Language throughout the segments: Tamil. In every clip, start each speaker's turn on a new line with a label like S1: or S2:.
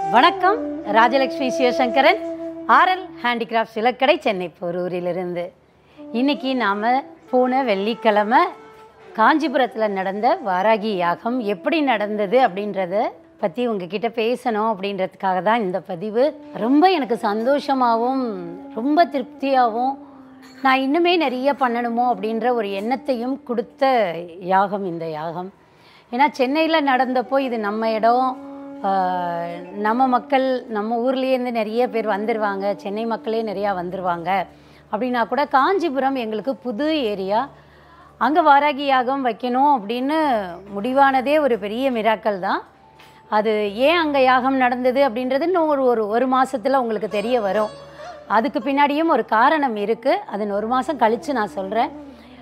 S1: வணக்கம் ராஜலக்ஷ்மி சிவசங்கரன் ஆர்எல் ஹேண்டிகிராஃப்ட் சிலக்கடை சென்னை போரூரிலிருந்து இன்னைக்கு நாம் போன வெள்ளிக்கிழமை காஞ்சிபுரத்தில் நடந்த வாராகி யாகம் எப்படி நடந்தது அப்படின்றத பற்றி உங்ககிட்ட பேசணும் அப்படின்றதுக்காக தான் இந்த பதிவு ரொம்ப எனக்கு சந்தோஷமாகவும் ரொம்ப திருப்தியாகவும் நான் இன்னுமே நிறைய பண்ணணுமோ அப்படின்ற ஒரு எண்ணத்தையும் கொடுத்த யாகம் இந்த யாகம் ஏன்னா சென்னையில் நடந்தப்போ இது நம்ம இடம் ஆஹ், நம்ம மக்கள் நம்ம ஊர்லேருந்து நிறைய பேர் வந்துடுவாங்க சென்னை மக்களே நிறையா வந்துடுவாங்க அப்படின்னா கூட காஞ்சிபுரம் எங்களுக்கு புது ஏரியா அங்கே வாராகி யாகம் வைக்கணும் அப்படின்னு முடிவானதே ஒரு பெரிய மிராக்கள் தான் அது ஏன் அங்கே யாகம் நடந்தது அப்படின்றது இன்னும் ஒரு ஒரு ஒரு மாதத்தில் உங்களுக்கு தெரிய வரும் அதுக்கு பின்னாடியும் ஒரு காரணம் இருக்குது அது ஒரு மாதம் கழித்து நான் சொல்கிறேன்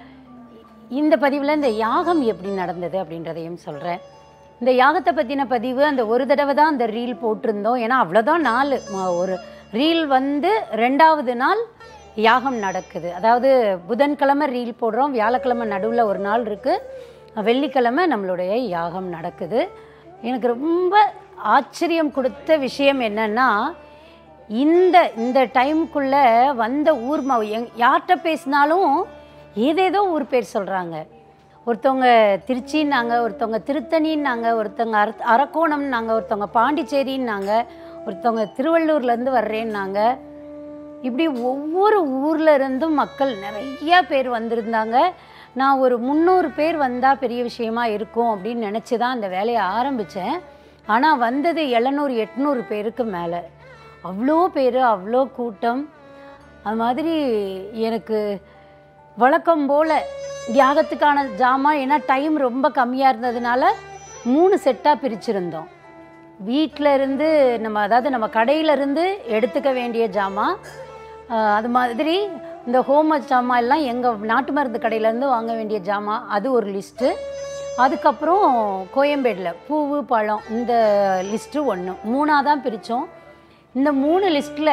S1: இந்த பதிவில் இந்த யாகம் எப்படி நடந்தது அப்படின்றதையும் சொல்கிறேன் இந்த யாகத்தை பற்றின பதிவு அந்த ஒரு தடவை தான் அந்த ரீல் போட்டிருந்தோம் ஏன்னா அவ்வளோதான் நாள் ம- ஒரு ரீல் வந்து ரெண்டாவது நாள் யாகம் நடக்குது அதாவது புதன்கிழமை ரீல் போடுறோம் வியாழக்கிழமை நடுவில் ஒரு நாள் இருக்குது வெள்ளிக்கிழமை நம்மளுடைய யாகம் நடக்குது எனக்கு ரொம்ப ஆச்சரியம் கொடுத்த விஷயம் என்னன்னா இந்த இந்த டைமுக்குள்ளே வந்த ஊர் ம எங் யார்கிட்ட பேசினாலும் ஏதேதோ ஊர் பேர் சொல்கிறாங்க ஒருத்தவங்க திருச்சின்னாங்க ஒருத்தவங்க திருத்தணின்னாங்க ஒருத்தவங்க அர அரக்கோணம்னாங்க ஒருத்தவங்க பாண்டிச்சேரின்னாங்க ஒருத்தவங்க திருவள்ளூர்லேருந்து வர்றேன்னாங்க இப்படி ஒவ்வொரு ஊர்ல இருந்தும் மக்கள் நிறைய பேர் வந்திருந்தாங்க நான் ஒரு முந்நூறு பேர் வந்தால் பெரிய விஷயமா இருக்கும் அப்படின்னு நினச்சி தான் அந்த வேலையை ஆரம்பித்தேன் ஆனால் வந்தது எழுநூறு எட்நூறு பேருக்கு மேலே அவ்வளோ பேர் அவ்வளோ கூட்டம் அது மாதிரி எனக்கு வழக்கம் போல் தியாகத்துக்கான ஜாமான் ஏன்னா டைம் ரொம்ப கம்மியாக இருந்ததுனால மூணு செட்டாக பிரிச்சிருந்தோம் வீட்டில் இருந்து நம்ம அதாவது நம்ம கடையில இருந்து எடுத்துக்க வேண்டிய ஜாமான் ஆஹ் அது மாதிரி இந்த ஹோம ஜாமான் எல்லாம் எங்கள் நாட்டு மருந்து கடையிலேருந்து வாங்க வேண்டிய ஜாமான் அது ஒரு லிஸ்ட்டு அதுக்கப்புறம் கோயம்பேடில் பூவு பழம் இந்த லிஸ்ட்டு ஒன்று மூணாக தான் பிரித்தோம் இந்த மூணு லிஸ்ட்டில்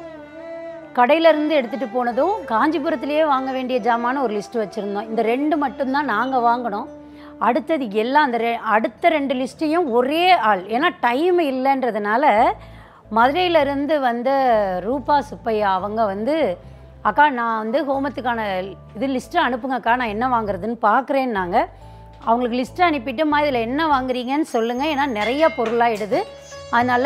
S1: கடையிலேருந்து எடுத்துகிட்டு போனதும் காஞ்சிபுரத்துலேயே வாங்க வேண்டிய ஜாமான்னு ஒரு லிஸ்ட் வச்சுருந்தோம் இந்த ரெண்டு மட்டும்தான் நாங்கள் வாங்கினோம் அடுத்தது எல்லாம் அந்த ரெ அடுத்த ரெண்டு லிஸ்ட்டையும் ஒரே ஆள் ஏன்னா டைம் இல்லைன்றதுனால மதுரையிலேருந்து வந்த ரூபா சுப்பையா அவங்க வந்து அக்கா நான் வந்து ஹோமத்துக்கான இது லிஸ்ட்டு அனுப்புங்கக்கா நான் என்ன வாங்குறதுன்னு பார்க்குறேன்னாங்க அவங்களுக்கு லிஸ்ட்டு அனுப்பிட்டுமா இதில் என்ன வாங்குறீங்கன்னு சொல்லுங்கள் ஏன்னா நிறைய பொருளாயிடுது அதனால்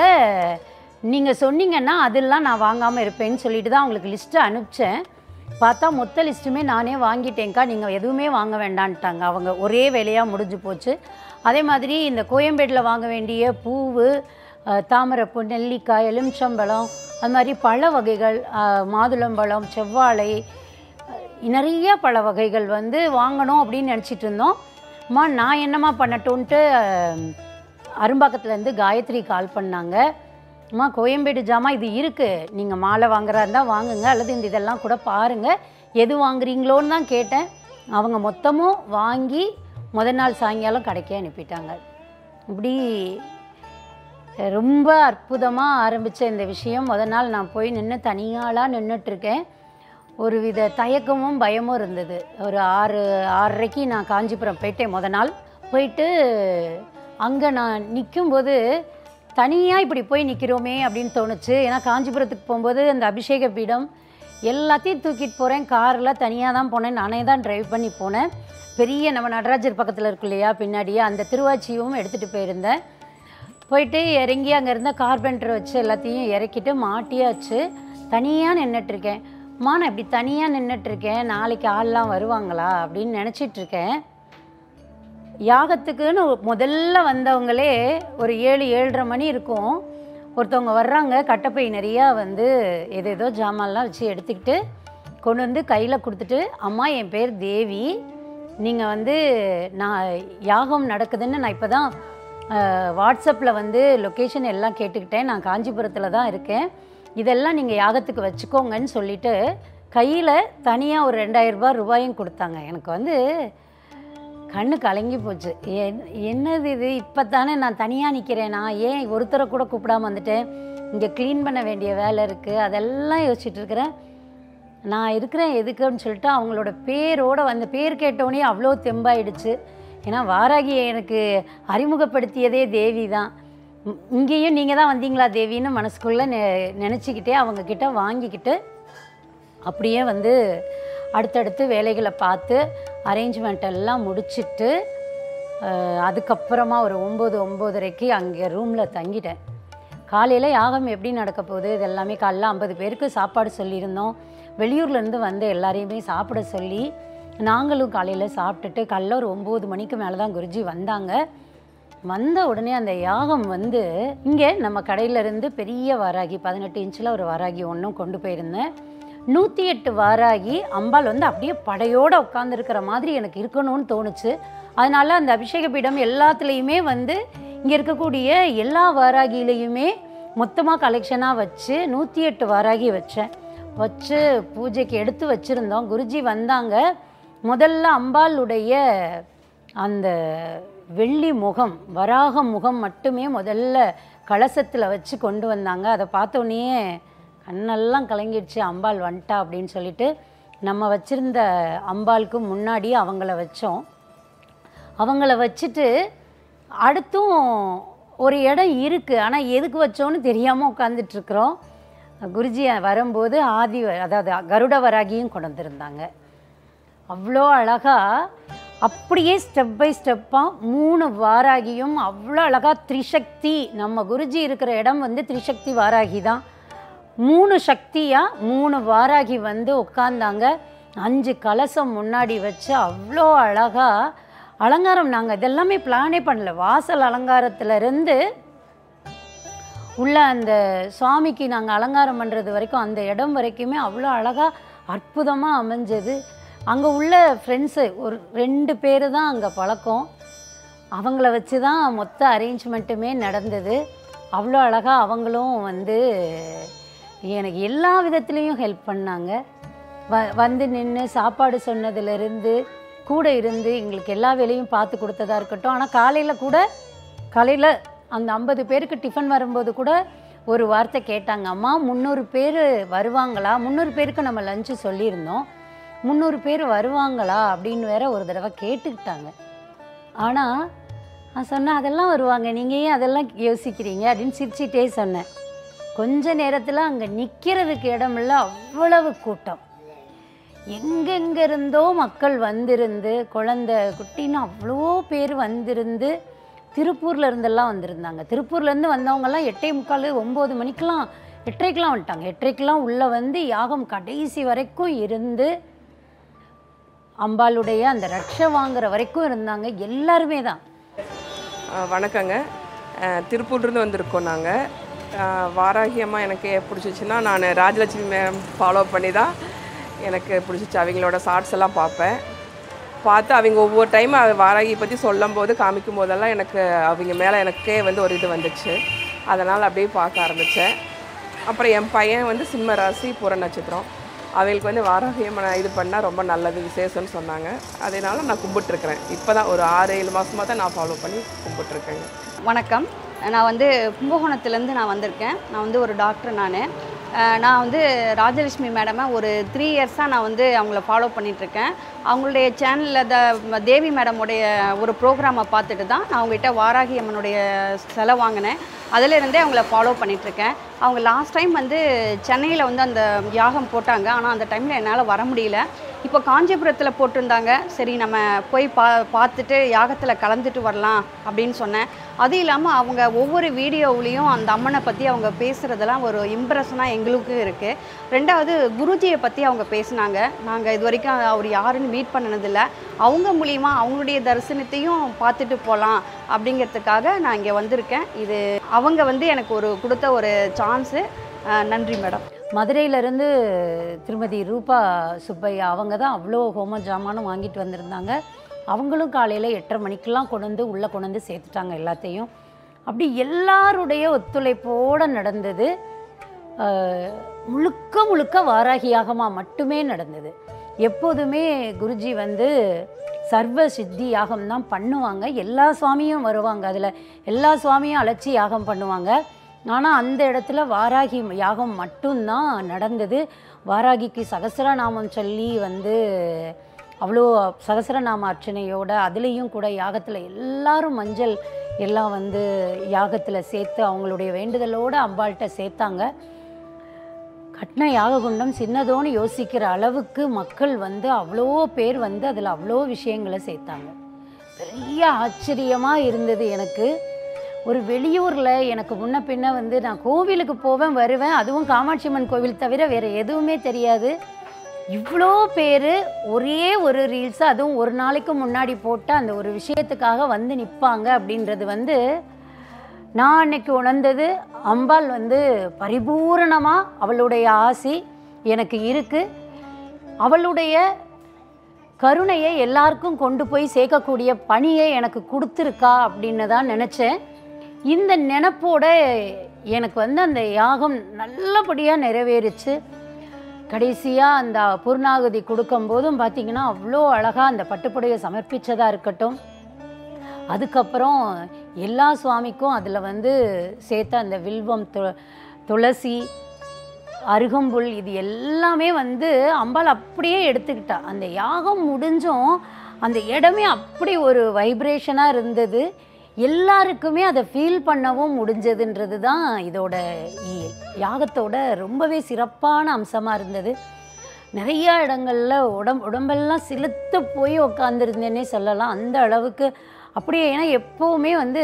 S1: நீங்கள் சொன்னீங்கன்னா அதெல்லாம் நான் வாங்காமல் இருப்பேன்னு சொல்லிட்டு தான் அவங்களுக்கு லிஸ்ட்டு அனுப்பிச்சேன் பார்த்தா மொத்த லிஸ்ட்டுமே நானே வாங்கிட்டேங்க்கா நீங்கள் எதுவுமே வாங்க வேண்டான்ட்டாங்க அவங்க ஒரே வேலையாக முடிஞ்சு போச்சு அதே மாதிரி இந்த கோயம்பேட்டில் வாங்க வேண்டிய பூவு அஹ், தாமரைப்பூ நெல்லிக்காய் எலுமிச்சம்பழம் அது மாதிரி பழ வகைகள் அஹ், மாதுளம்பழம் செவ்வாழை அஹ், நிறைய பழ வகைகள் வந்து வாங்கணும் அப்படின்னு நினச்சிட்டு இருந்தோம் அம்மா நான் என்னம்மா பண்ணட்டுன்ட்டு அஹ், அரும்பாக்கத்துலேருந்து காயத்ரி கால் பண்ணாங்க அம்மா கோயம்பேடு ஜாமா இது இருக்குது நீங்கள் மாலை வாங்குறா இருந்தால் வாங்குங்க அல்லது இந்த இதெல்லாம் கூட பாருங்கள் எது வாங்குறீங்களோன்னு தான் கேட்டேன் அவங்க மொத்தமும் வாங்கி முத நாள் சாயங்காலம் கடைக்கே அனுப்பிட்டாங்க இப்படி ரொம்ப அற்புதமாக ஆரம்பித்த இந்த விஷயம் முத நாள் நான் போய் நின்று தனியாளாக நின்றுட்டுருக்கேன் ஒரு வித தயக்கமும் பயமும் இருந்தது ஒரு ஆறு ஆறரைக்கு நான் காஞ்சிபுரம் போயிட்டேன் முத நாள் போயிட்டு அங்கே நான் நிற்கும்போது தனியாக இப்படி போய் நிற்கிறோமே அப்படின்னு தோணுச்சு ஏன்னா காஞ்சிபுரத்துக்கு போகும்போது அந்த அபிஷேக பீடம் எல்லாத்தையும் தூக்கிட்டு போகிறேன் காரில் தனியாக தான் போனேன் நானே தான் டிரைவ் பண்ணி போனேன் பெரிய நம்ம நடராஜர் பக்கத்தில் இருக்கு இல்லையா பின்னாடியே அந்த திருவாச்சியும் எடுத்துகிட்டு போயிருந்தேன் போயிட்டு இறங்கி அங்கே இருந்த கார்பெண்டர் வச்சு எல்லாத்தையும் இறக்கிட்டு மாட்டியாச்சு தனியாக நின்றுட்டுருக்கேன் அம்மா நான் இப்படி தனியாக நின்றுட்டுருக்கேன் நாளைக்கு ஆள்லாம் வருவாங்களா அப்படின்னு நினச்சிட்டு இருக்கேன் யாகத்துக்குன்னு முதல்ல வந்தவங்களே ஒரு ஏழு ஏழரை மணி இருக்கும் ஒருத்தவங்க வர்றாங்க கட்டப்பை நிறையா வந்து ஏதேதோ ஜாமான்லாம் வச்சு எடுத்துக்கிட்டு கொண்டு வந்து கையில் கொடுத்துட்டு அம்மா என் பேர் தேவி நீங்கள் வந்து நான் யாகம் நடக்குதுன்னு நான் இப்போ தான் வாட்ஸ்அப்பில் வந்து லொக்கேஷன் எல்லாம் கேட்டுக்கிட்டேன் நான் காஞ்சிபுரத்தில் தான் இருக்கேன் இதெல்லாம் நீங்கள் யாகத்துக்கு வச்சுக்கோங்கன்னு சொல்லிட்டு கையில் தனியாக ஒரு ரெண்டாயிரம் ரூபாய் ரூபாயும் கொடுத்தாங்க எனக்கு வந்து கண்ணு கலங்கி போச்சு என் என்னது இது இப்போ தானே நான் தனியாக நிற்கிறேனா ஏன் ஒருத்தரை கூட கூப்பிடாம வந்துட்டேன் இங்கே க்ளீன் பண்ண வேண்டிய வேலை இருக்குது அதெல்லாம் யோசிச்சுட்டு இருக்கிறேன் நான் இருக்கிறேன் எதுக்குன்னு சொல்லிட்டு அவங்களோட பேரோட அந்த பேர் கேட்டோடனே அவ்வளோ தெம்பாயிடுச்சு ஏன்னா வாராகி எனக்கு அறிமுகப்படுத்தியதே தேவி தான் ம், இங்கேயும் நீங்கள் தான் வந்தீங்களா தேவின்னு மனசுக்குள்ளே நெ நினச்சிக்கிட்டே அவங்கக்கிட்ட வாங்கிக்கிட்டு அப்படியே வந்து அடுத்தடுத்து வேலைகளை பார்த்து அரேஞ்ச்மெண்ட் எல்லாம் முடிச்சிட்டு அஹ், அதுக்கப்புறமா ஒரு ஒம்பது ஒம்போதரைக்கு அங்கே ரூமில் தங்கிட்டேன் காலையில் யாகம் எப்படி நடக்க போகுது இது எல்லாமே காலைல ஐம்பது பேருக்கு சாப்பாடு சொல்லியிருந்தோம் வெளியூர்லேருந்து வந்து எல்லாரையுமே சாப்பிட சொல்லி நாங்களும் காலையில் சாப்பிட்டுட்டு காலைல ஒரு ஒம்பது மணிக்கு மேலே தான் குருஜி வந்தாங்க வந்த உடனே அந்த யாகம் வந்து இங்கே நம்ம கடையில இருந்து பெரிய வாராகி பதினெட்டு இன்ச்சில் ஒரு வாராகி ஒன்றும் கொண்டு போயிருந்தேன் நூற்றி எட்டு வாராகி அம்பாள் வந்து அப்படியே படையோடு உட்காந்துருக்கிற மாதிரி எனக்கு இருக்கணும்னு தோணுச்சு அதனால அந்த அபிஷேக பீடம் எல்லாத்துலேயுமே வந்து இங்கே இருக்கக்கூடிய எல்லா வாராகிலையுமே மொத்தமாக கலெக்ஷனாக வச்சு நூற்றி எட்டு வாராகி வச்சேன் வச்சு பூஜைக்கு எடுத்து வச்சுருந்தோம் குருஜி வந்தாங்க முதல்ல அம்பாளுடைய அந்த வெள்ளி முகம் வராக முகம் மட்டுமே முதல்ல கலசத்தில் வச்சு கொண்டு வந்தாங்க அதை பார்த்தோன்னே கண்ணெல்லாம் கலங்கிடுச்சு அம்பாள் வந்துட்டா அப்படின்னு சொல்லிட்டு நம்ம வச்சிருந்த அம்பாளுக்கு முன்னாடி அவங்கள வச்சோம் அவங்கள வச்சுட்டு அடுத்தும் ஒரு இடம் இருக்குது ஆனால் எதுக்கு வச்சோன்னு தெரியாமல் உட்காந்துட்ருக்குறோம் குருஜி வரும்போது ஆதி அதாவது கருட வராகியும் கொண்டு வந்திருந்தாங்க அவ்வளோ அழகா அப்படியே ஸ்டெப் பை ஸ்டெப்பாக மூணு வாராகியும் அவ்வளோ அழகா த்ரிசக்தி நம்ம குருஜி இருக்கிற இடம் வந்து த்ரிசக்தி வாராகி தான் மூணு சக்தியாக மூணு வாராகி வந்து உட்காந்தாங்க அஞ்சு கலசம் முன்னாடி வச்சு அவ்வளோ அழகா அலங்காரம் நாங்கள் இதெல்லாமே பிளானே பண்ணல வாசல் அலங்காரத்துல இருந்து உள்ள அந்த சுவாமிக்கு நாங்கள் அலங்காரம் பண்ணுறது வரைக்கும் அந்த இடம் வரைக்குமே அவ்வளோ அழகாக அற்புதமாக அமைஞ்சது அங்கே உள்ள ஃப்ரெண்ட்ஸு ஒரு ரெண்டு பேர் தான் அங்கே பழக்கம் அவங்கள வச்சு தான் மொத்த அரேஞ்ச்மெண்ட்டுமே நடந்தது அவ்வளோ அழகாக அவங்களும் வந்து எனக்கு எல்லா விதத்துலேயும் ஹெல்ப் பண்ணாங்க வ வந்து நின்று சாப்பாடு சொன்னதுலேருந்து கூட இருந்து எங்களுக்கு எல்லா வேலையும் பார்த்து கொடுத்ததா இருக்கட்டும் ஆனால் காலையில் கூட காலையில் அந்த ஐம்பது பேருக்கு டிஃபன் வரும்போது கூட ஒரு வார்த்தை கேட்டாங்க அம்மா முந்நூறு பேர் வருவாங்களா முந்நூறு பேருக்கு நம்ம லஞ்சு சொல்லியிருந்தோம் முந்நூறு பேர் வருவாங்களா அப்படின்னு வேற ஒரு தடவை கேட்டுக்கிட்டாங்க ஆனால் நான் சொன்னேன் அதெல்லாம் வருவாங்க நீங்கள் ஏன் அதெல்லாம் யோசிக்கிறீங்க அப்படின்னு சிரிச்சிட்டே சொன்னேன் கொஞ்ச நேரத்தில் அங்கே நிற்கிறதுக்கு இடமில்ல அவ்வளவு கூட்டம் எங்கெங்க இருந்தோ மக்கள் வந்திருந்து குழந்தை குட்டின்னு அவ்வளோ பேர் வந்திருந்து திருப்பூர்ல இருந்தெல்லாம் வந்திருந்தாங்க திருப்பூர்லேருந்து வந்தவங்கெல்லாம் எட்டே முக்கால் ஒம்பது மணிக்கெலாம் எட்டரைக்கெலாம் வந்துட்டாங்க எட்டரைக்கெலாம் உள்ளே வந்து யாகம் கடைசி வரைக்கும் இருந்து அம்பாளுடைய அந்த ரட்சை வாங்குற வரைக்கும் இருந்தாங்க எல்லாருமே தான்
S2: ஆ, வணக்கங்க ஆ, திருப்பூர்லேருந்து வந்திருக்கோம் நாங்கள் வாராகி அம்மா எனக்கு பிடிச்சிச்சின்னா நான் ராஜலட்சுமி மேம் ஃபாலோ பண்ணி தான் எனக்கு பிடிச்சிச்சு அவங்களோட ஷார்ட்ஸ் எல்லாம் பார்ப்பேன் பார்த்து அவங்க ஒவ்வொரு டைம் வாராகி பற்றி சொல்லும் போது காமிக்கும் போதெல்லாம் எனக்கு அவங்க மேலே எனக்கே வந்து ஒரு இது வந்துச்சு அதனால் அப்படியே பார்க்க ஆரம்பித்தேன் அப்புறம் என் பையன் வந்து சிம்ம ராசி பூர நட்சத்திரம் அவங்களுக்கு வந்து வாராகியம்மனை இது பண்ணால் ரொம்ப நல்லது விசேஷம்னு சொன்னாங்க அதனால நான் கும்பிட்டுருக்குறேன் இப்போ தான் ஒரு ஆறு ஏழு மாதமாக தான் நான் ஃபாலோ பண்ணி கும்பிட்டுருக்கேங்க
S3: வணக்கம் நான் வந்து கும்பகோணத்துலேருந்து நான் வந்திருக்கேன் நான் வந்து ஒரு டாக்டர் நான் நான் வந்து ராஜலட்சுமி மேடமை ஒரு த்ரீ இயர்ஸாக நான் வந்து அவங்கள ஃபாலோ பண்ணிகிட்ருக்கேன் அவங்களுடைய சேனலில் த தேவி மேடமுடைய ஒரு ப்ரோக்ராமை பார்த்துட்டு தான் நான் அவங்ககிட்ட வாராகி அம்மனுடைய செலை வாங்கினேன் அதிலிருந்தே அவங்கள ஃபாலோ பண்ணிகிட்ருக்கேன் அவங்க லாஸ்ட் டைம் வந்து சென்னையில் வந்து அந்த யாகம் போட்டாங்க ஆனால் அந்த டைமில் என்னால் வர முடியல இப்போ காஞ்சிபுரத்தில் போட்டிருந்தாங்க சரி நம்ம போய் பா பார்த்துட்டு யாகத்தில் கலந்துட்டு வரலாம் அப்படின்னு சொன்னேன் அது இல்லாமல் அவங்க ஒவ்வொரு வீடியோவுலேயும் அந்த அம்மனை பற்றி அவங்க பேசுகிறதெல்லாம் ஒரு இம்ப்ரெஷனாக எங்களுக்கும் இருக்குது ரெண்டாவது குருஜியை பற்றி அவங்க பேசினாங்க நாங்கள் இது வரைக்கும் அவர் யாருன்னு மீட் பண்ணினதில்ல அவங்க மூலியமா அவங்களுடைய தரிசனத்தையும் பார்த்துட்டு போகலாம் அப்படிங்கிறதுக்காக நான் இங்கே வந்திருக்கேன் இது அவங்க வந்து எனக்கு ஒரு கொடுத்த ஒரு சான்ஸு நன்றி மேடம்
S1: மதுரையிலேருந்து திருமதி ரூபா சுப்பையா அவங்க தான் அவ்வளோ ஹோம ஜாமானும் வாங்கிட்டு வந்திருந்தாங்க அவங்களும் காலையில் எட்டரை மணிக்கெல்லாம் கொண்டு வந்து உள்ளே கொண்டு வந்து சேர்த்துட்டாங்க எல்லாத்தையும் அப்படி எல்லாருடைய ஒத்துழைப்போடு நடந்தது அஹ், முழுக்க முழுக்க வாராகி யாகமாக மட்டுமே நடந்தது எப்போதுமே குருஜி வந்து சர்வ சித்தி யாகம் தான் பண்ணுவாங்க எல்லா சுவாமியும் வருவாங்க அதில் எல்லா சுவாமியும் அழைச்சி யாகம் பண்ணுவாங்க ஆனால் அந்த இடத்துல வாராகி யாகம் மட்டும்தான் நடந்தது வாராகிக்கு சகஸ்ரநாமம் சொல்லி வந்து அவ்வளோ சகஸ்ரநாம அர்ச்சனையோட அதுலேயும் கூட யாகத்தில் எல்லாரும் மஞ்சள் எல்லாம் வந்து யாகத்தில் சேர்த்து அவங்களுடைய வேண்டுதலோடு அம்பாள்கிட்ட சேர்த்தாங்க கட்டின யாககுண்டம் சின்னதோன்னு யோசிக்கிற அளவுக்கு மக்கள் வந்து அவ்வளோ பேர் வந்து அதில் அவ்வளோ விஷயங்களை சேர்த்தாங்க பெரிய ஆச்சரியமாக இருந்தது எனக்கு ஒரு வெளியூரில் எனக்கு முன்ன பின்ன வந்து நான் கோவிலுக்கு போவேன் வருவேன் அதுவும் காமாட்சி அம்மன் கோவில் தவிர வேறு எதுவுமே தெரியாது இவ்வளோ பேர் ஒரே ஒரு ரீல்ஸை அதுவும் ஒரு நாளைக்கு முன்னாடி போட்டு அந்த ஒரு விஷயத்துக்காக வந்து நிற்பாங்க அப்படின்றது வந்து நான் அன்னைக்கு உணர்ந்தது அம்பாள் வந்து பரிபூரணமாக அவளுடைய ஆசி எனக்கு இருக்கு அவளுடைய கருணையை எல்லாருக்கும் கொண்டு போய் சேர்க்கக்கூடிய பணியை எனக்கு கொடுத்துருக்கா அப்படின்னு தான் நினச்சேன் இந்த நினப்போட எனக்கு வந்து அந்த யாகம் நல்லபடியாக நிறைவேறுச்சு கடைசியாக அந்த பூர்ணாகுதி கொடுக்கும்போதும் பார்த்தீங்கன்னா அவ்வளோ அழகாக அந்த பட்டுப்புடையை சமர்ப்பிச்சதாக இருக்கட்டும் அதுக்கப்புறம் எல்லா சுவாமிக்கும் அதில் வந்து சேர்த்த அந்த வில்வம் து துளசி அருகம்புல் இது எல்லாமே வந்து அம்பாள் அப்படியே எடுத்துக்கிட்டா அந்த யாகம் முடிஞ்சும் அந்த இடமே அப்படி ஒரு வைப்ரேஷனாக இருந்தது எல்லாருக்குமே அதை ஃபீல் பண்ணவும் முடிஞ்சதுன்றது தான் இதோட இ- யாகத்தோட ரொம்பவே சிறப்பான அம்சமாக இருந்தது நிறைய இடங்கள்ல உடம் உடம்பெல்லாம் சிலுத்து போய் உட்காந்துருந்தேனே சொல்லலாம் அந்த அளவுக்கு அப்படியே ஏன்னா எப்போவுமே வந்து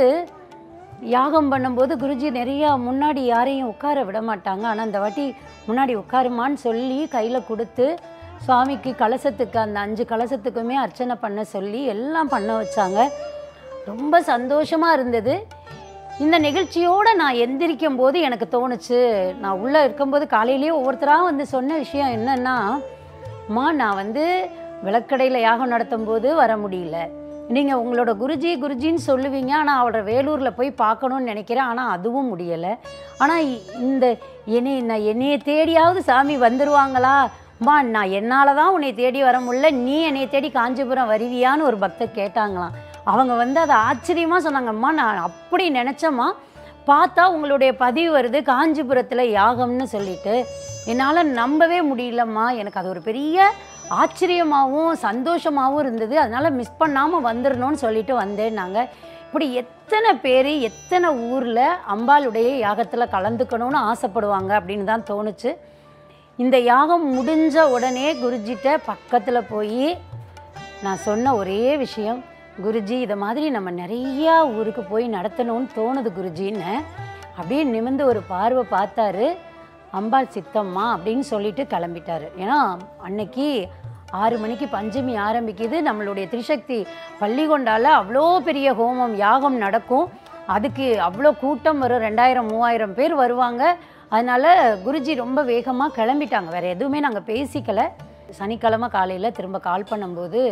S1: யாகம் பண்ணும்போது குருஜி நிறையா முன்னாடி யாரையும் உட்கார விட மாட்டாங்க ஆனால் அந்த வாட்டி முன்னாடி உட்காருமான்னு சொல்லி கையில் கொடுத்து சுவாமிக்கு கலசத்துக்கு அந்த அஞ்சு கலசத்துக்குமே அர்ச்சனை பண்ண சொல்லி எல்லாம் பண்ண வச்சாங்க ரொம்ப சந்தோஷமாக இருந்தது இந்த நிகழ்ச்சியோடு நான் எந்திரிக்கும் போது எனக்கு தோணுச்சு நான் உள்ளே இருக்கும்போது காலையிலேயே ஒவ்வொருத்தராக வந்து சொன்ன விஷயம் என்னன்னா அம்மா நான் வந்து விளக்கடையில் யாகம் நடத்தும் போது வர முடியல நீங்கள் உங்களோட குருஜி குருஜின்னு சொல்லுவீங்க ஆனால் அவரோட வேலூரில் போய் பார்க்கணும்னு நினைக்கிறேன் ஆனால் அதுவும் முடியலை ஆனால் இந்த என்னை நான் என்னைய தேடியாவது சாமி வந்துருவாங்களா அம்மா நான் என்னால் தான் உன்னை தேடி வர முடியல நீ என்னை தேடி காஞ்சிபுரம் வருவியான்னு ஒரு பக்தர் கேட்டாங்களாம் அவங்க வந்து அதை ஆச்சரியமாக சொன்னாங்கம்மா நான் அப்படி நினச்சேம்மா பார்த்தா உங்களுடைய பதிவு வருது காஞ்சிபுரத்தில் யாகம்னு சொல்லிட்டு என்னால் நம்பவே முடியலம்மா எனக்கு அது ஒரு பெரிய ஆச்சரியமாகவும் சந்தோஷமாகவும் இருந்தது அதனால் மிஸ் பண்ணாமல் வந்துடணும்னு சொல்லிட்டு வந்தேன்னாங்க இப்படி எத்தனை பேர் எத்தனை ஊரில் அம்பாளுடைய யாகத்தில் கலந்துக்கணும்னு ஆசைப்படுவாங்க அப்படின்னு தான் தோணுச்சு இந்த யாகம் முடிஞ்ச உடனே குருஜிட்ட பக்கத்தில் போய் நான் சொன்ன ஒரே விஷயம் குருஜி இதை மாதிரி நம்ம நிறையா ஊருக்கு போய் நடத்தணும்னு தோணுது குருஜின்னு அப்படியே நிமிர்ந்து ஒரு பார்வை பார்த்தாரு அம்பாள் சித்தம்மா அப்படின்னு சொல்லிட்டு கிளம்பிட்டாரு ஏன்னா அன்னைக்கு ஆறு மணிக்கு பஞ்சமி ஆரம்பிக்குது நம்மளுடைய திரிசக்தி பள்ளிகொண்டால அவ்வளோ பெரிய ஹோமம் யாகம் நடக்கும் அதுக்கு அவ்வளோ கூட்டம் வரும் ரெண்டாயிரம் மூவாயிரம் பேர் வருவாங்க அதனால குருஜி ரொம்ப வேகமாக கிளம்பிட்டாங்க வேற எதுவுமே நாங்கள் பேசிக்கல சனிக்கிழமை காலையில் திரும்ப கால் பண்ணும்போது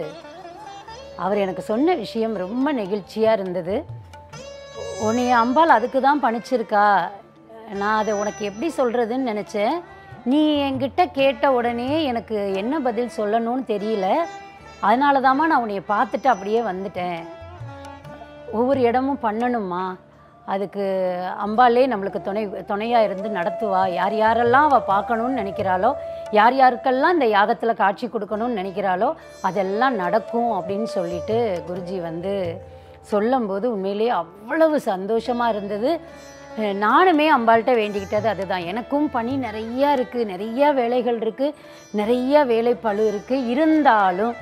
S1: அவர் எனக்கு சொன்ன விஷயம் ரொம்ப நெகிழ்ச்சியாக இருந்தது உன்னைய அம்பாள் அதுக்கு தான் பணிச்சிருக்கா நான் அதை உனக்கு எப்படி சொல்கிறதுன்னு நினச்சேன் நீ என்கிட்ட கேட்ட உடனே எனக்கு என்ன பதில் சொல்லணும்னு தெரியல அதனால தாம்மா நான் உன்னைய பார்த்துட்டு அப்படியே வந்துட்டேன் ஒவ்வொரு இடமும் பண்ணணுமா அதுக்கு அம்பாலே நம்மளுக்கு துணை துணையாக இருந்து நடத்துவா யார் யாரெல்லாம் அவள் பார்க்கணும்னு நினைக்கிறாளோ யார் யாருக்கெல்லாம் இந்த யாகத்தில் காட்சி கொடுக்கணும்னு நினைக்கிறாளோ அதெல்லாம் நடக்கும் அப்படின்னு சொல்லிட்டு குருஜி வந்து சொல்லும்போது உண்மையிலேயே அவ்வளவு சந்தோஷமாக இருந்தது அஹ் நானுமே அம்பாள்கிட்ட வேண்டிக்கிட்டது அதுதான் எனக்கும் பணி நிறையா இருக்குது நிறையா வேலைகள் இருக்குது நிறைய வேலைப்பளு இருக்குது இருந்தாலும்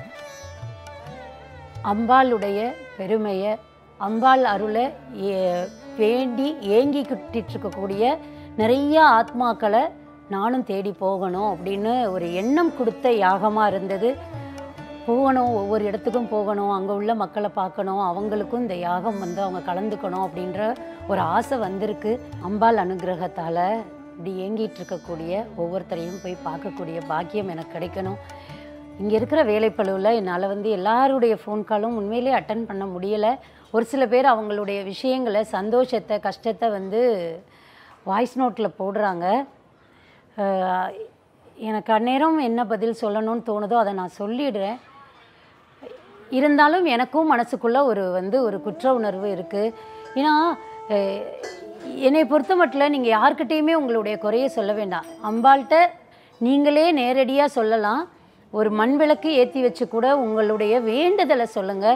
S1: அம்பாளுடைய பெருமையை அம்பாள் அருளை ஏ- வேண்டி ஏங்கிக்கிட்டு இருக்கக்கூடிய நிறைய ஆத்மாக்களை நானும் தேடி போகணும் அப்படின்னு ஒரு எண்ணம் கொடுத்த யாகமாக இருந்தது போகணும் ஒவ்வொரு இடத்துக்கும் போகணும் அங்கே உள்ள மக்களை பார்க்கணும் அவங்களுக்கும் இந்த யாகம் வந்து அவங்க கலந்துக்கணும் அப்படின்ற ஒரு ஆசை வந்திருக்கு அம்பாள் அனுகிரகத்தால் இப்படி ஏங்கிட்டு இருக்கக்கூடிய ஒவ்வொருத்தரையும் போய் பார்க்கக்கூடிய பாக்கியம் எனக்கு கிடைக்கணும் இங்கே இருக்கிற வேலைப்பளுவில் என்னால் வந்து எல்லாருடைய ஃபோன் காலும் உண்மையிலே அட்டன் பண்ண முடியலை ஒரு சில பேர் அவங்களுடைய விஷயங்களை சந்தோஷத்தை கஷ்டத்தை வந்து வாய்ஸ் நோட்டில் போடுறாங்க அஹ் எனக்கு அந்நேரம் என்ன பதில் சொல்லணும்னு தோணுதோ அதை நான் சொல்லிடுறேன் இருந்தாலும் எனக்கும் மனசுக்குள்ள ஒரு வந்து ஒரு குற்ற உணர்வு இருக்குது ஏன்னா அஹ், என்னை பொறுத்த மட்டும் நீங்கள் யார்கிட்டேயுமே உங்களுடைய குறையை சொல்ல வேண்டாம் அம்பாள்கிட்ட நீங்களே நேரடியாக சொல்லலாம் ஒரு மண் விளக்கு ஏற்றி வச்சு கூட உங்களுடைய வேண்டுதலை சொல்லுங்கள்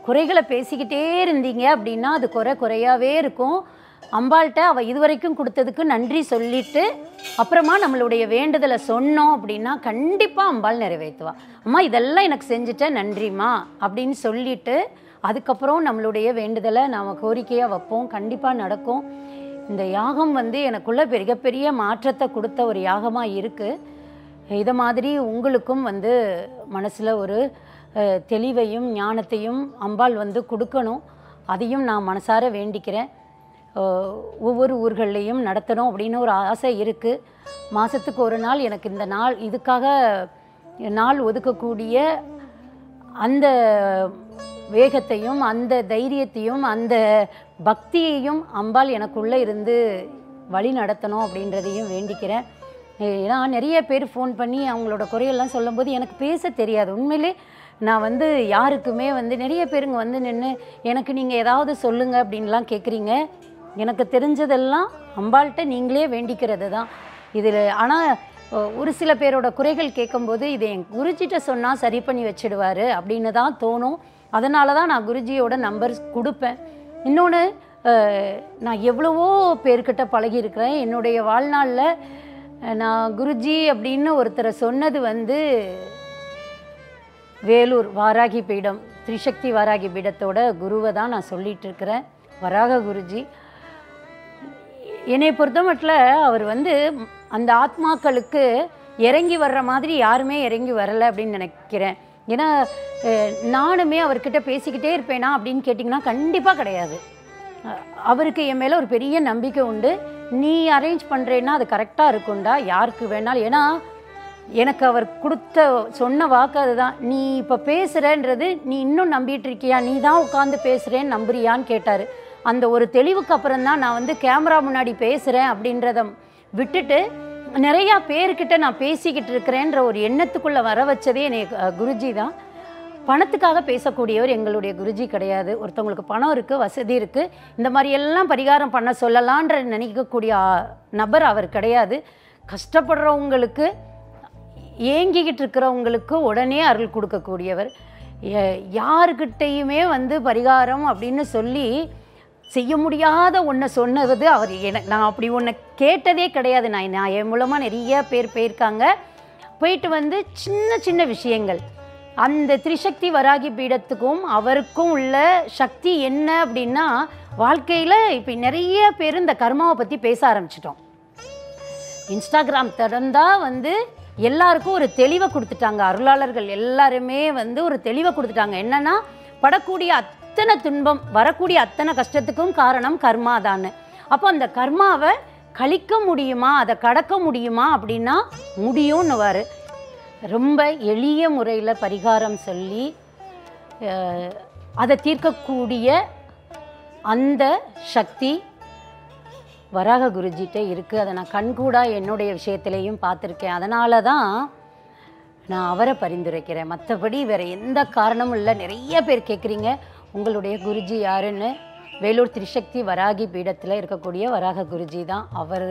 S1: குறைகளை பேசிக்கிட்டே இருந்தீங்க அப்படின்னா அது குறை குறையாவே இருக்கும் அம்பாள்கிட்ட அவள் இதுவரைக்கும் கொடுத்ததுக்கு நன்றி சொல்லிட்டு அப்புறமா நம்மளுடைய வேண்டுதலை சொன்னோம் அப்படின்னா கண்டிப்பாக அம்பாள் நிறைவேற்றுவா அம்மா இதெல்லாம் எனக்கு செஞ்சுட்ட நன்றிம்மா அப்படின்னு சொல்லிட்டு அதுக்கப்புறம் நம்மளுடைய வேண்டுதலை நாம் கோரிக்கையாக வைப்போம் கண்டிப்பாக நடக்கும் இந்த யாகம் வந்து எனக்குள்ள மிகப்பெரிய மாற்றத்தை கொடுத்த ஒரு யாகமாக இருக்குது இதை மாதிரி உங்களுக்கும் வந்து மனசில் ஒரு அஹ், தெளிவையும் ஞானத்தையும் அம்பாள் வந்து கொடுக்கணும் அதையும் நான் மனசார வேண்டிக்கிறேன் அஹ், ஒவ்வொரு ஊர்கள்லேயும் நடத்தணும் அப்படின்னு ஒரு ஆசை இருக்குது மாதத்துக்கு ஒரு நாள் எனக்கு இந்த நாள் இதுக்காக நாள் ஒதுக்கக்கூடிய அந்த வேகத்தையும் அந்த தைரியத்தையும் அந்த பக்தியையும் அம்பாள் எனக்குள்ளே இருந்து வழி நடத்தணும் அப்படின்றதையும் வேண்டிக்கிறேன் ஏன்னா நிறைய பேர் ஃபோன் பண்ணி அவங்களோட குறையெல்லாம் சொல்லும்போது எனக்கு பேச தெரியாது உண்மையிலே நான் வந்து யாருக்குமே வந்து நிறைய பேருங்க வந்து நின்று எனக்கு நீங்கள் ஏதாவது சொல்லுங்க அப்படின்லாம் கேட்குறீங்க எனக்கு தெரிஞ்சதெல்லாம் அம்பாள்கிட்ட நீங்களே வேண்டிக்கிறது தான் இதில் ஆனால் ஒரு சில பேரோட குறைகள் கேட்கும்போது இதை என் குருஜிட்ட சொன்னால் சரி பண்ணி வச்சிடுவாரு அப்படின்னு தான் தோணும் அதனால தான் நான் குருஜியோட நம்பர் கொடுப்பேன் இன்னொன்று நான் எவ்வளவோ பேர்கிட்ட பழகியிருக்கிறேன் என்னுடைய வாழ்நாளில் அஹ், நான் குருஜி அப்படின்னு ஒருத்தரை சொன்னது வந்து வேலூர் வாராகி பீடம் திரிசக்தி வாராகி பீடத்தோட குருவை தான் நான் சொல்லிட்டு இருக்கிறேன் வராக குருஜி என்னை பொறுத்த மட்டும் அவர் வந்து அந்த ஆத்மாக்களுக்கு இறங்கி வர்ற மாதிரி யாருமே இறங்கி வரலை அப்படின்னு நினைக்கிறேன் ஏன்னா அஹ், நானுமே அவர்கிட்ட பேசிக்கிட்டே இருப்பேனா அப்படின்னு கேட்டிங்கன்னா கண்டிப்பாக கிடையாது அஹ், அவருக்கு என் மேலே ஒரு பெரிய நம்பிக்கை உண்டு நீ அரேஞ்ச் பண்ணுறேன்னா அது கரெக்டாக இருக்கும்டா யாருக்கு வேணாலும் ஏன்னா எனக்கு அவர் கொடுத்த சொன்ன வாக்கு அதுதான் நீ இப்போ பேசுகிறன்றது நீ இன்னும் நம்பிட்டு இருக்கியா நீ தான் உட்காந்து பேசுகிறேன்னு நம்புறியான்னு கேட்டார் அந்த ஒரு தெளிவுக்கு அப்புறம் தான் நான் வந்து கேமரா முன்னாடி பேசுகிறேன் அப்படின்றத விட்டுட்டு நிறையா பேர்கிட்ட நான் பேசிக்கிட்டு இருக்கிறேன்ற ஒரு எண்ணத்துக்குள்ளே வர வச்சதே என்னை அஹ், குருஜி தான் பணத்துக்காக பேசக்கூடியவர் எங்களுடைய குருஜி கிடையாது ஒருத்தவங்களுக்கு பணம் இருக்குது வசதி இருக்குது இந்த மாதிரி எல்லாம் பரிகாரம் பண்ண சொல்லலான்ற நினைக்கக்கூடிய ஆ, நபர் அவர் கிடையாது கஷ்டப்படுறவங்களுக்கு ஏங்கிக்கிட்டு இருக்கிறவங்களுக்கு உடனே அருள் கொடுக்கக்கூடியவர் ய- யாருக்கிட்டையுமே வந்து பரிகாரம் அப்படின்னு சொல்லி செய்ய முடியாத ஒன்றை சொன்னது அவர் எனக்கு நான் அப்படி ஒன்றை கேட்டதே கிடையாது நான் நான் என் மூலமாக நிறைய பேர் போயிருக்காங்க போயிட்டு வந்து சின்ன சின்ன விஷயங்கள் அந்த திரிசக்தி வராகி பீடத்துக்கும் அவருக்கும் உள்ள சக்தி என்ன அப்படின்னா வாழ்க்கையில் இப்போ நிறைய பேர் இந்த கர்மாவை பற்றி பேச ஆரம்பிச்சிட்டோம் இன்ஸ்டாகிராம் திறந்தா வந்து எல்லாருக்கும் ஒரு தெளிவை கொடுத்துட்டாங்க அருளாளர்கள் எல்லாருமே வந்து ஒரு தெளிவை கொடுத்துட்டாங்க என்னன்னா படக்கூடிய அத்தனை துன்பம் வரக்கூடிய அத்தனை கஷ்டத்துக்கும் காரணம் கர்மா தான்னு அப்போ அந்த கர்மாவை கழிக்க முடியுமா அதை கடக்க முடியுமா அப்படின்னா முடியும்னுவார் ரொம்ப எளிய முறையில் பரிகாரம் சொல்லி அஹ், அதை தீர்க்கக்கூடிய அந்த சக்தி வராக குருஜிட்ட இருக்குது அதை நான் கண்கூடா என்னுடைய விஷயத்திலையும் பார்த்துருக்கேன் அதனால தான் நான் அவரை பரிந்துரைக்கிறேன் மற்றபடி வேறு எந்த காரணமும் இல்லை நிறைய பேர் கேட்குறீங்க உங்களுடைய குருஜி யாருன்னு வேலூர் திரிசக்தி வராகி பீடத்தில் இருக்கக்கூடிய வராக குருஜி தான் அவர்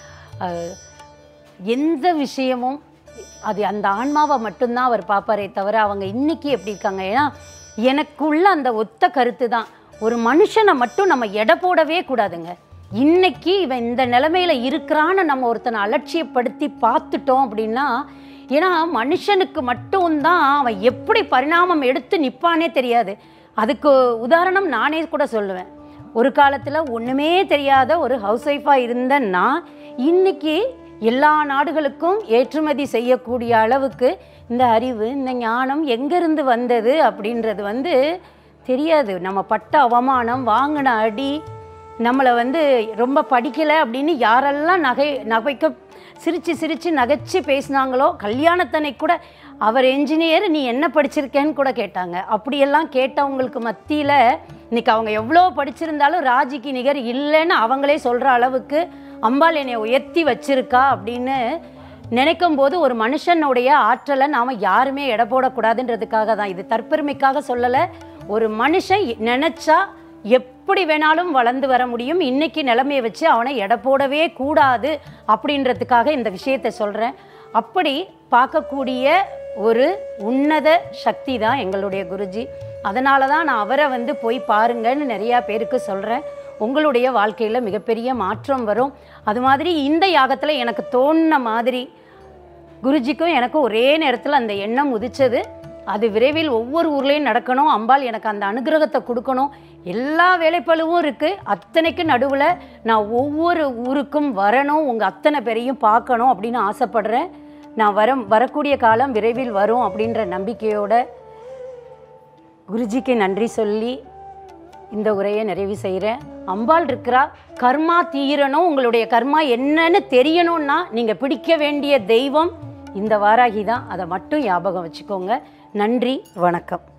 S1: எந்த விஷயமும் அது அந்த ஆன்மாவை மட்டும்தான் அவர் பார்ப்பாரே தவிர அவங்க இன்னைக்கு எப்படி இருக்காங்க ஏன்னா எனக்குள்ள அந்த ஒத்த கருத்து தான் ஒரு மனுஷனை மட்டும் நம்ம எடை போடவே கூடாதுங்க இன்னைக்கு இவன் இந்த நிலைமையில இருக்கிறான்னு நம்ம ஒருத்தனை அலட்சியப்படுத்தி பார்த்துட்டோம் அப்படின்னா ஏன்னா மனுஷனுக்கு மட்டும்தான் அவன் எப்படி பரிணாமம் எடுத்து நிற்பானே தெரியாது அதுக்கு உதாரணம் நானே கூட சொல்லுவேன் ஒரு காலத்தில் ஒன்றுமே தெரியாத ஒரு ஹவுஸ் ஒய்ஃபாக இருந்த நான் இன்னைக்கு எல்லா நாடுகளுக்கும் ஏற்றுமதி செய்யக்கூடிய அளவுக்கு இந்த அறிவு இந்த ஞானம் எங்கேருந்து வந்தது அப்படின்றது வந்து தெரியாது நம்ம பட்ட அவமானம் வாங்கின அடி நம்மளை வந்து ரொம்ப படிக்கலை அப்படின்னு யாரெல்லாம் நகை நகைக்க சிரித்து சிரித்து நகைச்சு பேசினாங்களோ கல்யாணத்தனை கூட அவர் என்ஜினியர் நீ என்ன படிச்சிருக்கேன்னு கூட கேட்டாங்க அப்படியெல்லாம் கேட்டவங்களுக்கு மத்தியில் இன்னைக்கு அவங்க எவ்வளோ படிச்சிருந்தாலும் ராஜிக்கு நிகர் இல்லைன்னு அவங்களே சொல்கிற அளவுக்கு அம்பாள் என்னை உயர்த்தி வச்சிருக்கா அப்படின்னு நினைக்கும் போது ஒரு மனுஷனுடைய ஆற்றலை நாம் யாருமே எடை போடக்கூடாதுன்றதுக்காக தான் இது தற்பெருமைக்காக சொல்லலை ஒரு மனுஷன் நினச்சா எப்படி வேணாலும் வளர்ந்து வர முடியும் இன்னைக்கு நிலைமையை வச்சு அவனை எடை போடவே கூடாது அப்படின்றதுக்காக இந்த விஷயத்தை சொல்கிறேன் அப்படி பார்க்கக்கூடிய ஒரு உன்னத சக்தி தான் எங்களுடைய குருஜி அதனால தான் நான் அவரை வந்து போய் பாருங்கன்னு நிறையா பேருக்கு சொல்கிறேன் உங்களுடைய வாழ்க்கையில் மிகப்பெரிய மாற்றம் வரும் அது மாதிரி இந்த யாகத்தில் எனக்கு தோணுன மாதிரி குருஜிக்கும் எனக்கும் ஒரே நேரத்தில் அந்த எண்ணம் உதிச்சது அது விரைவில் ஒவ்வொரு ஊர்லேயும் நடக்கணும் அம்பாள் எனக்கு அந்த அனுகிரகத்தை கொடுக்கணும் எல்லா வேலைப்பளுவும் இருக்குது அத்தனைக்கு நடுவில் நான் ஒவ்வொரு ஊருக்கும் வரணும் உங்கள் அத்தனை பேரையும் பார்க்கணும் அப்படின்னு ஆசைப்படுறேன் நான் வர வரக்கூடிய காலம் விரைவில் வரும் அப்படின்ற நம்பிக்கையோட குருஜிக்கு நன்றி சொல்லி இந்த உரையை நிறைவு செய்கிறேன் அம்பாள் இருக்கிறா கர்மா தீரணும் உங்களுடைய கர்மா என்னன்னு தெரியணும்னா நீங்கள் பிடிக்க வேண்டிய தெய்வம் இந்த வாராகி தான் அதை மட்டும் ஞாபகம் வச்சுக்கோங்க நன்றி வணக்கம்